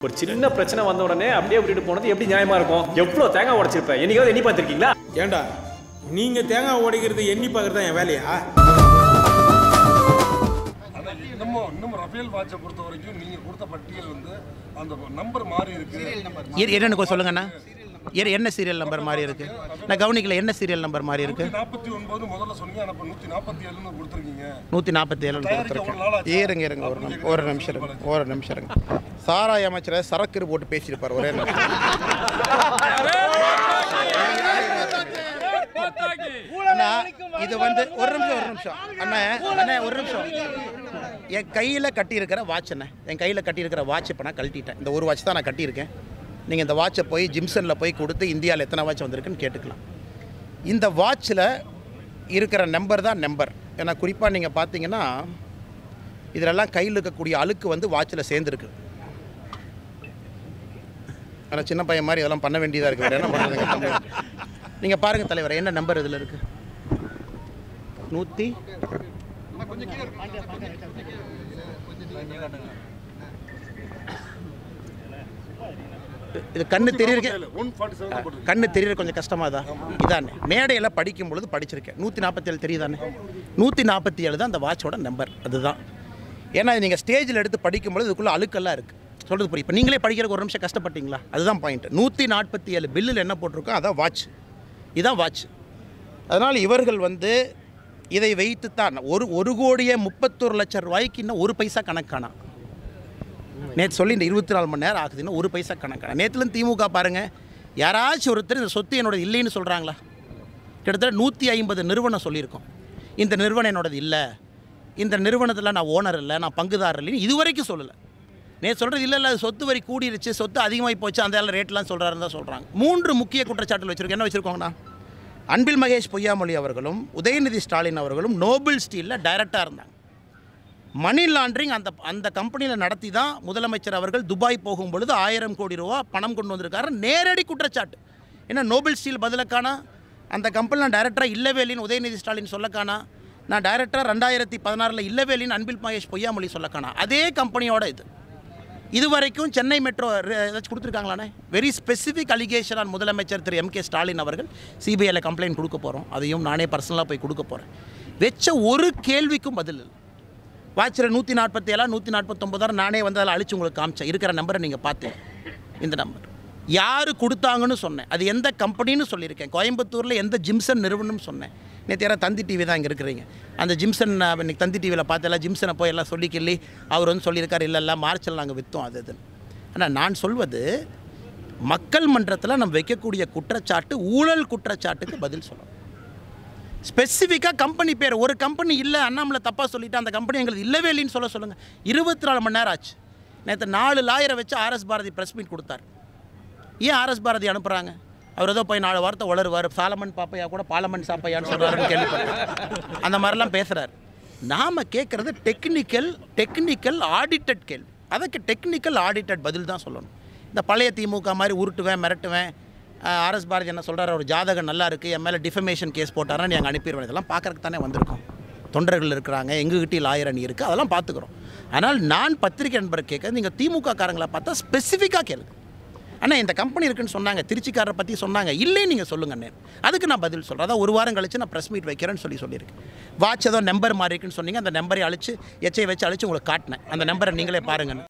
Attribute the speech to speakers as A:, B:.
A: ஒரு சின்ன பிரச்சனை வந்த உடனே அப்படியே விட்டுட்டு போனது எப்படி நியாயமா இருக்கும் எவ்வளோ தேங்காய் உடைச்சிருப்பேன் என்னைக்காவது எண்ணி பார்த்துருக்கீங்களா
B: ஏண்டா நீங்க தேங்காய் உடைக்கிறது எண்ணி பார்க்கறது தான் என் வேலையா
C: ஆனா இன்னமும் இன்னும் ரஃபேல் வாட்சை பொறுத்த வரைக்கும் நீங்க கொடுத்த பட்டியல் வந்து அந்த நம்பர் மாறி இருக்கு
D: இரு என்னன்னு சொல்லுங்கண்ணா இரு என்ன சீரியல் நம்பர் மாதிரி இருக்கு நான் கவனிக்கல என்ன சீரியல் நம்பர் மாதிரி இருக்கு
C: நாற்பத்தி ஒன்பது முதல்ல சொன்னீங்க ஆனா இப்ப நூத்தி நாற்பத்தி ஏழுன்னு கொடுத்துருக்கீங்க
D: நூற்றி நாற்பத்தி ஏழு கொடுத்துருக்கேன் இருங்க இருங்க ஒரு நிமிஷம் ஒரு நிமிஷம் இருங்க ஒரு நிமிஷம் இருங்க சாராய அமைச்சரை சரக்கு போட்டு பேசியிருப்பார் ஒரே நிமிஷம் அண்ணா இது வந்து ஒரு நிமிஷம் ஒரு நிமிஷம் அண்ணா அண்ணா ஒரு நிமிஷம் என் கையில் கட்டியிருக்கிற வாட்ச் அண்ணே என் கையில் கட்டியிருக்கிற வாட்ச் இப்போ நான் கழட்டிட்டேன் இந்த ஒரு வாட்ச் தான் நான் கட்டியிருக்கேன் நீங்கள் இந்த வாட்சை போய் ஜிம்சனில் போய் கொடுத்து இந்தியாவில் எத்தனை வாட்ச் வந்திருக்குன்னு கேட்டுக்கலாம் இந்த வாட்சில் இருக்கிற நம்பர் தான் நம்பர் ஏன்னா குறிப்பாக நீங்கள் பார்த்தீங்கன்னா இதிலெல்லாம் கையில் இருக்கக்கூடிய அழுக்கு வந்து வாட்சில் சேர்ந்துருக்கு ஆனால் சின்ன பையன் மாதிரி இதெல்லாம் பண்ண வேண்டியதாக இருக்குது வேறு என்ன பண்ணுறதுங்க நீங்கள் பாருங்கள் தலைவர் என்ன நம்பர் இதில் இருக்குது நூற்றி இது கண்ணு தெரியுது
C: ஒன் ஃபார்ட்டி செவன்
D: கண்ணு தெரியறது கொஞ்சம் கஷ்டமாக தான் இதானே மேடையில் படிக்கும் பொழுது படிச்சிருக்கேன் நூற்றி நாற்பத்தி ஏழு தெரியுதானே நூற்றி நாற்பத்தி ஏழு தான் அந்த வாட்சோட நம்பர் அதுதான் ஏன்னா நீங்கள் ஸ்டேஜில் எடுத்து படிக்கும்பொழுது இதுக்குள்ளே அழுக்கெல்லாம் இருக்குது சொல்கிறது புரியும் இப்போ நீங்களே படிக்கிறதுக்கு ஒரு நிமிஷம் கஷ்டப்பட்டீங்களா அதுதான் பாயிண்ட் நூற்றி நாற்பத்தி ஏழு பில்லில் என்ன போட்டிருக்கோ அதான் வாட்ச் இதான் வாட்ச் அதனால் இவர்கள் வந்து இதை வைத்துத்தான் ஒரு ஒரு கோடியே முப்பத்தொரு லட்சம் ரூபாய்க்கு இன்னும் ஒரு பைசா கணக்கானா நேற்று சொல்லி இந்த இருபத்தி நாலு மணி நேரம் ஆகுதுன்னா ஒரு பைசா கணக்கான நேற்றுலேருந்து திமுக பாருங்கள் யாராச்சும் ஒருத்தர் இந்த சொத்து என்னோட இல்லைன்னு சொல்கிறாங்களா கிட்டத்தட்ட நூற்றி ஐம்பது நிறுவனம் சொல்லியிருக்கோம் இந்த நிறுவனம் என்னோடது இல்லை இந்த நிறுவனத்தில் நான் ஓனர் இல்லை நான் பங்குதாரர் இல்லைன்னு இதுவரைக்கும் சொல்லலை நேற்று சொல்கிறது இல்லை இல்லை அது சொத்து வரி கூடிருச்சு சொத்து அதிகமாகி போச்சு அந்த எல்லாம் ரேட்லாம் சொல்கிறாருன்னு தான் சொல்கிறாங்க மூன்று முக்கிய குற்றச்சாட்டுகள் வச்சுருக்கோம் என்ன வச்சுருக்கோங்கண்ணா அன்பில் மகேஷ் பொய்யாமொழி அவர்களும் உதயநிதி ஸ்டாலின் அவர்களும் நோபல் ஸ்டீலில் டைரக்டாக இருந்தாங்க மணி லாண்ட்ரிங் அந்த அந்த கம்பெனியில் நடத்தி தான் முதலமைச்சர் அவர்கள் துபாய் போகும் பொழுது ஆயிரம் கோடி ரூபா பணம் கொண்டு வந்திருக்காரு நேரடி குற்றச்சாட்டு ஏன்னா நோபல் ஸ்டீல் பதிலக்கானா அந்த கம்பெனியில் டைரக்டராக இல்லவே இல்லைன்னு உதயநிதி ஸ்டாலின் சொல்லக்கானா நான் டைரக்டராக ரெண்டாயிரத்தி பதினாறில் இல்லவே இல்லைன்னு அன்பில் மகேஷ் பொய்யாமொழி சொல்லக்கானா அதே கம்பெனியோட இது இது வரைக்கும் சென்னை மெட்ரோ ஏதாச்சும் கொடுத்துருக்காங்களாண்ணே வெரி ஸ்பெசிஃபிக் அலிகேஷன் ஆன் முதலமைச்சர் திரு எம் கே ஸ்டாலின் அவர்கள் சிபிஐயில் கம்ப்ளைண்ட் கொடுக்க போகிறோம் அதையும் நானே பர்சனலாக போய் கொடுக்க போகிறேன் வெச்ச ஒரு கேள்விக்கும் பதில் இல்லை வாட்சில் நூற்றி நாற்பத்தி ஏழா நூற்றி நாற்பத்தொம்பதாயிரம் நானே வந்து அதில் அழிச்சு உங்களுக்கு காமிச்சேன் இருக்கிற நம்பரை நீங்கள் பார்த்தீங்க இந்த நம்பர் யார் கொடுத்தாங்கன்னு சொன்னேன் அது எந்த கம்பெனின்னு சொல்லியிருக்கேன் கோயம்புத்தூரில் எந்த ஜிம்சன் நிறுவனம் சொன்னேன் நேற்று யாராவது தந்தி டிவி தான் இங்கே இருக்கிறீங்க அந்த ஜிம்சன் நான் இன்னைக்கு தந்தி டிவியில் பார்த்தெல்லாம் ஜிம்சனை போய் எல்லாம் சொல்லி கிள்ளி அவர் வந்து சொல்லியிருக்காரு இல்லை இல்லை மார்ச்சில் நாங்கள் விற்றோம் அது இதுன்னு ஆனால் நான் சொல்வது மக்கள் மன்றத்தில் நம்ம வைக்கக்கூடிய குற்றச்சாட்டு ஊழல் குற்றச்சாட்டுக்கு பதில் சொல்லணும் ஸ்பெசிஃபிக்காக கம்பெனி பேர் ஒரு கம்பெனி இல்லை அண்ணாமலை தப்பாக சொல்லிட்டு அந்த கம்பெனி எங்களுக்கு இல்லவே இல்லைன்னு சொல்ல சொல்லுங்கள் இருபத்தி நாலு மணி நேரம் ஆச்சு நேற்று நாலு லாயரை வச்சு ஆர்எஸ் பாரதி ப்ரெஸ் மீட் கொடுத்தார் ஏன் ஆர்எஸ் பாரதி அனுப்புகிறாங்க அவர் ஏதோ போய் நாலு வார்த்தை வளருவார் சாலமன் பாப்பையா கூட பாலமன் சாப்பையான்னு சொல்கிறாருன்னு கேள்விப்பட்டேன் அந்த மாதிரிலாம் பேசுகிறார் நாம் கேட்குறது டெக்னிக்கல் டெக்னிக்கல் ஆடிட்டட் கேள்வி அதுக்கு டெக்னிக்கல் ஆடிட்டட் பதில் தான் சொல்லணும் இந்த பழைய திமுக மாதிரி உருட்டுவேன் மிரட்டுவேன் ஆர்எஸ் பாரதி என்ன சொல்கிறார் அவர் ஜாதகம் நல்லா இருக்குது என் மேலே டிஃபமேஷன் கேஸ் போட்டாரன்னு எங்கள் அனுப்பிடுவேன் இதெல்லாம் பார்க்கறதுக்கு தானே வந்திருக்கோம் தொண்டர்கள் இருக்கிறாங்க எங்ககிட்ட லாயர் அணி இருக்குது அதெல்லாம் பார்த்துக்குறோம் ஆனால் நான் பத்திரிகை நண்பர் கேட்க நீங்கள் திமுக காரங்களை பார்த்தா ஸ்பெசிஃபிக்காக கேளுங்க அண்ணா இந்த கம்பெனி இருக்குன்னு சொன்னாங்க திருச்சிக்காரரை பற்றி சொன்னாங்க இல்லைன்னு நீங்கள் சொல்லுங்க அண்ணே அதுக்கு நான் பதில் சொல்கிறேன் அதான் ஒரு வாரம் கழிச்சு நான் ப்ரெஸ் மீட் வைக்கிறேன்னு சொல்லி சொல்லியிருக்கேன் வாட்ச் ஏதோ நம்பர் மாறி இருக்குன்னு சொன்னீங்க அந்த நம்பரை அழிச்சு எச்சை வச்சு அழிச்சு உங்களுக்கு காட்டினேன் அந்த நம்பரை நீங்களே பாருங்கன்னு